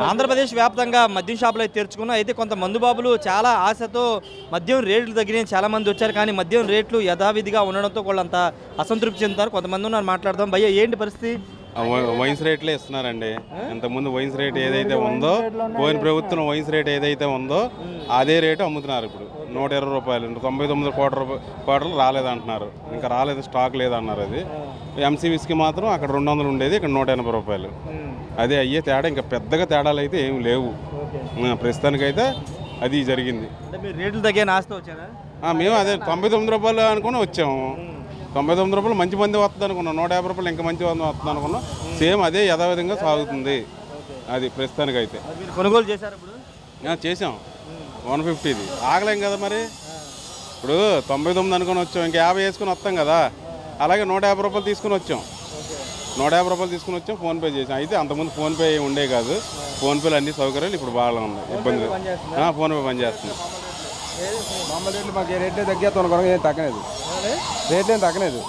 ఆంధ్రప్రదేశ్ వ్యాప్తంగా మద్యం షాపులు అయితే తెరుచుకున్నా అయితే కొంత మందు బాబులు చాలా ఆశతో మద్యం రేట్లు తగ్గినాయి చాలా మంది వచ్చారు కానీ మద్యం రేట్లు యథావిధిగా ఉండడంతో వాళ్ళంతా అసంతృప్తి చెందుతారు కొంతమంది ఉన్నారు మాట్లాడదాం భయ్య ఏంటి పరిస్థితి ఆ వై- వైన్స్ రేట్లే ఇస్తున్నారండి ఇంతకుముందు వైన్స్ రేట్ ఏదైతే ఉందో పోయిన ప్రభుత్వం వైన్స్ రేట్ ఏదైతే ఉందో అదే రేటు అమ్ముతున్నారు ఇప్పుడు నూట ఇరవై రూపాయలు తొంభై తొమ్మిది కోట్ల రూపాయలు కోటలు రాలేదంటున్నారు ఇంకా రాలేదు స్టాక్ లేదన్నారు అది ఎంసీబీస్కి మాత్రం అక్కడ రెండు వందలు ఉండేది ఇక్కడ నూట ఎనభై రూపాయలు అదే అయ్యే తేడా ఇంకా పెద్దగా తేడాలు అయితే ఏమి లేవు ఆ, ప్రస్తుతానికైతే అది జరిగింది అంటే మీరు రేట్లు తగ్గే ఆశతో వచ్చారా ఆ, మేము అదే తొంభై తొమ్మిది రూపాయలు అనుకుని వచ్చాము తొంభై తొమ్మిది రూపాయలు మంచి మంది వస్తుంది అనుకున్నాం నూట యాభై రూపాయలు ఇంకా మంచి మంది వస్తుంది అనుకున్నాం సేమ్ అదే యథావిధంగా సాగుతుంది అది ప్రస్తుతానికి అయితే మరి మీరు కొనుగోలు చేశారు ఇప్పుడు ఆ, చేసాం వన్ ఫిఫ్టీది ఆగలేం కదా మరి ఇప్పుడు తొంభై తొమ్మిది అనుకుని వచ్చాం ఇంకా యాభై వేసుకుని వస్తాం కదా అలాగే నూట యాభై రూపాయలు తీసుకుని వచ్చాం నూట యాభై రూపాయలు తీసుకుని వచ్చాం ఫోన్పే చేసాం అయితే అంతకుముందు ఫోన్పే ఉండే కాదు ఫోన్పేలు అన్ని సౌకర్యాలు ఇప్పుడు బాగా ఉన్నాయి ఇబ్బంది లేదు ఫోన్పే పనిచేస్తుంది మామూలు రేట్లు మాకు ఏ రేట్లే తగ్గిస్తాను కొనగా ఏం తగ్గలేదు రేట్లు ఏం తగ్గలేదు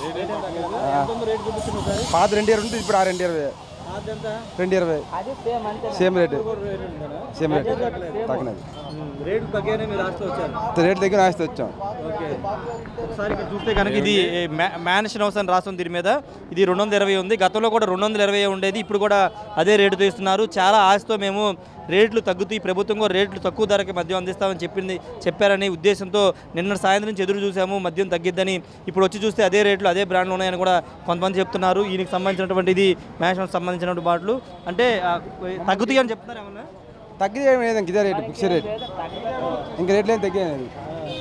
పాత రెండు ఇరవై ఉంటుంది ఇప్పుడు ఆ రెండు ఇరవై రెండు ఇరవై సేమ్ రేటు సేమ్ రేట్ తగ్గలేదు రేట్లు తగ్గానే మీరు ఆశతో వచ్చారు రేట్ దగ్గర ఆస్తి వచ్చాం ఓకే ఒకసారి ఇక్కడ చూస్తే కనుక ఇది మ్యాన్షన్ హౌస్ అని రాస్తుంది దీని మీద ఇది రెండు వందల ఇరవై ఉంది గతంలో కూడా రెండు వందల ఇరవై ఉండేది ఇప్పుడు కూడా అదే రేటుతో ఇస్తున్నారు చాలా ఆశతో మేము రేట్లు తగ్గుతాయి ప్రభుత్వం కూడా రేట్లు తక్కువ ధరకి మద్యం అందిస్తామని చెప్పింది చెప్పారని ఉద్దేశంతో నిన్న సాయంత్రం నుంచి ఎదురు చూసాము మద్యం తగ్గిద్దని ఇప్పుడు వచ్చి చూస్తే అదే రేట్లు అదే బ్రాండ్లు ఉన్నాయని కూడా కొంతమంది చెప్తున్నారు ఈయనకి సంబంధించినటువంటి ఇది మ్యాన్షన్ సంబంధించినటువంటి బాటలు అంటే ఆ, తగ్గుతాయి అని చెప్తున్నారు ఏమన్నా తగ్గితే ఏం లేదు ఇంక ఇదే రేటు ఫిక్స్ రేట్ ఇంక రేట్లు ఏం తగ్గలేదు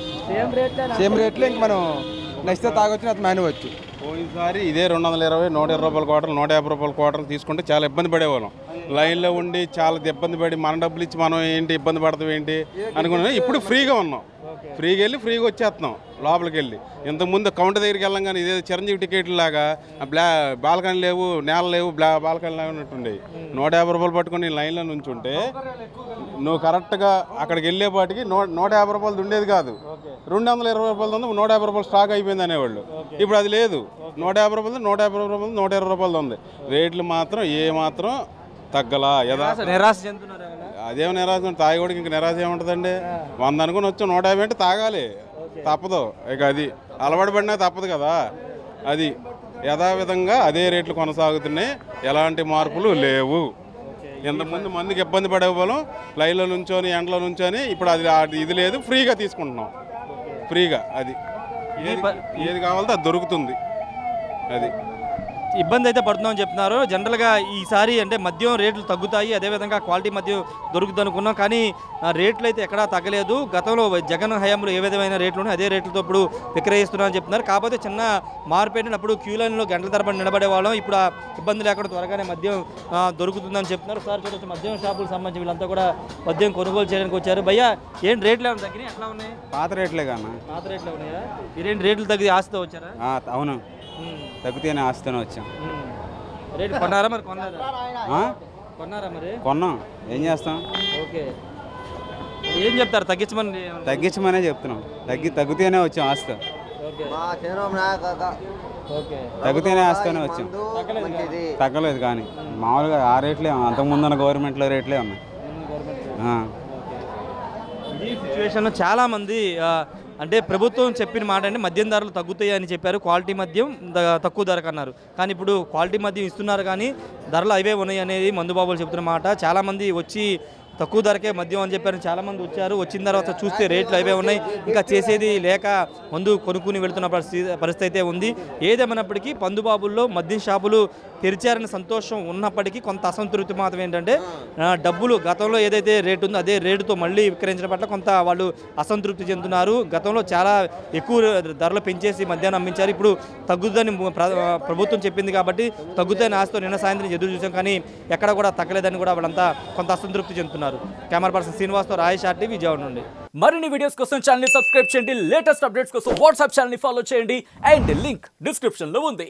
సేమ్ రేట్లో ఇంక మనం నచ్చితే తాగొచ్చు అది మానేవచ్చు పోయినసారి ఇదే రెండు వందల ఇరవై నూట ఇరవై రూపాయల కోటలు నూట యాభై రూపాయల కోటలు తీసుకుంటే చాలా ఇబ్బంది పడేవాళ్ళం లైన్లో ఉండి చాలా ఇబ్బంది పడి మన డబ్బులు ఇచ్చి మనం ఏంటి ఇబ్బంది పడతాం ఏంటి అనుకున్నాం ఇప్పుడు ఫ్రీగా ఉన్నాం ఫ్రీగా వెళ్ళి ఫ్రీగా వచ్చేస్తున్నాం లోపలికి వెళ్ళి ఇంతకుముందు కౌంటర్ దగ్గరికి వెళ్ళాం కానీ ఇదే చిరంజీవి టికెట్ లాగా ఆ బ్లా బాల్కనీ లేవు నేల లేవు బ్లా బాల్కనీ లేవు అన్నట్టుండేవి నూట యాభై రూపాయలు పట్టుకొని లైన్లో నుంచి ఉంటే నువ్వు కరెక్ట్గా అక్కడికి వెళ్ళేపాటికి నూ నూట యాభై రూపాయలు ఉండేది కాదు రెండు వందల ఇరవై రూపాయలు ఉంది నూట యాభై రూపాయలు స్టాక్ అయిపోయింది అనేవాళ్ళు ఇప్పుడు అది లేదు నూట యాభై రూపాయలు నూట యాభై రూపాయలు నూట ఇరవై రూపాయలు ఉంది రేట్లు మాత్రం ఏ మాత్రం తగ్గలా యథా నిరాశ చెందుతున్నారు ఏమన్నా అదేం నిరాశ ఉంటుంది. తాగేవాడికి ఇంక నిరాశ ఏముంటుందండి వంద అనుకుని వచ్చాం నూట యాభై అంటే తాగాలి తప్పదు ఇక అది అలవాటు పడినా తప్పదు కదా అది యథావిధంగా అదే రేట్లు కొనసాగుతున్నాయి ఎలాంటి మార్పులు లేవు ఇంతకుముందు మందికి ఇబ్బంది పడే వాళ్ళం లైన్లో నుంచొని ఎండలో నుంచొని ఇప్పుడు అది అది ఇది లేదు ఫ్రీగా తీసుకుంటున్నాం ఫ్రీగా అది ఏది ఏది కావాలో అది దొరుకుతుంది అది ఇబ్బంది అయితే పడుతున్నామని చెప్తున్నారు జనరల్గా ఈసారి అంటే మద్యం రేట్లు తగ్గుతాయి అదేవిధంగా క్వాలిటీ మద్యం దొరుకుతుంది అనుకున్నాం కానీ ఆ, రేట్లు అయితే ఎక్కడా తగ్గలేదు గతంలో జగన్ హయాంలో ఏ విధమైన రేట్లు ఉన్నాయి అదే రేట్లతో ఇప్పుడు విక్రయిస్తున్నారని చెప్తున్నారు కాకపోతే చిన్న మార్పు ఏంటంటే అప్పుడు క్యూ లైన్లో గంటల తరబడి నిలబడే వాళ్ళం ఇప్పుడు ఆ ఇబ్బంది లేకుండా త్వరగానే మద్యం ఆ, దొరుకుతుందని చెప్తున్నారు సార్ చూడొచ్చు మద్యం షాపులకు సంబంధించి వీళ్ళంతా కూడా మద్యం కొనుగోలు చేయడానికి వచ్చారు భయ్యా ఏం రేట్లు ఏమైనా తగ్గినాయి ఎట్లా ఉన్నాయి పాత రేట్లే కన్నా పాత రేట్లు ఉన్నాయా మీరేంటి రేట్లు తగ్గి ఆశతో వచ్చారా ఆ, అవును ఉమ్, తగ్గితేనే ఆస్తూనే వచ్చాం ఉమ్. రేట్లు కొన్నారా మరి కొన్నారా ఆ? కొన్నారా మరి కొన్నాం ఏం చేస్తాం ఓకే ఏం చెప్తారు తగ్గించమని తగ్గించమనే చెప్తున్నాం తగ్గి తగ్గితేనే వచ్చాం ఆస్తి ఓకే ఓకే తగ్గితేనే ఆస్తూనే వచ్చాం తగ్గలేదు కానీ మామూలుగా ఆ రేట్లే అంతకుముందున్న గవర్నమెంట్లో రేట్లే ఉన్నాయి ఆ. ఇది సిచ్యువేషన్ చాలా మంది ఆ, అంటే ప్రభుత్వం చెప్పిన మాట అంటే మద్యం ధరలు తగ్గుతాయి అని చెప్పారు క్వాలిటీ మద్యం ద- తక్కువ ధరకు అన్నారు కానీ ఇప్పుడు క్వాలిటీ మద్యం ఇస్తున్నారు కానీ ధరలు అవే ఉన్నాయి అనేది మందుబాబులు చెప్తున్న మాట చాలా మంది వచ్చి తక్కువ ధరకే మద్యం అని చెప్పారు చాలా మంది వచ్చారు వచ్చిన తర్వాత చూస్తే రేట్లు అవే ఉన్నాయి ఇంకా చేసేది లేక మందు కొనుక్కుని వెళ్తున్న పరిస్థితి పరిస్థితి అయితే ఉంది ఏదేమైనప్పటికీ పందుబాబుల్లో మద్యం షాపులు తెరిచారని సంతోషం ఉన్నప్పటికీ కొంత అసంతృప్తి మాత్రం ఏంటంటే ఆ, డబ్బులు గతంలో ఏదైతే రేటు ఉందో అదే రేటుతో మళ్ళీ విక్రయించడం పట్ల కొంత వాళ్ళు అసంతృప్తి చెందుతున్నారు గతంలో చాలా ఎక్కువ ధరలు పెంచేసి మధ్యాహ్నం అమ్మించారు ఇప్పుడు తగ్గుతుందని ప్ర- ప్రభుత్వం చెప్పింది కాబట్టి తగ్గుతాయని ఆశతో నిన్న సాయంత్రం ఎదురు చూసాం కానీ ఎక్కడ కూడా తగ్గలేదని కూడా వాళ్ళంతా కొంత అసంతృప్తి చెందుతున్నారు కెమెరా పర్సన్ శ్రీనివాస్తో రాయేష్ ఆర్టీ విజయవాడ నుండి మరిన్ని వీడియోస్ కోసం ఛానల్ సబ్స్క్రైబ్ చేయండి లేటెస్ట్ అప్డేట్స్ కోసం వాట్సాప్ ఛానల్ ఫాలో చేయండి అండ్ లింక్ డిస్క్రిప్షన్ లో ఉంది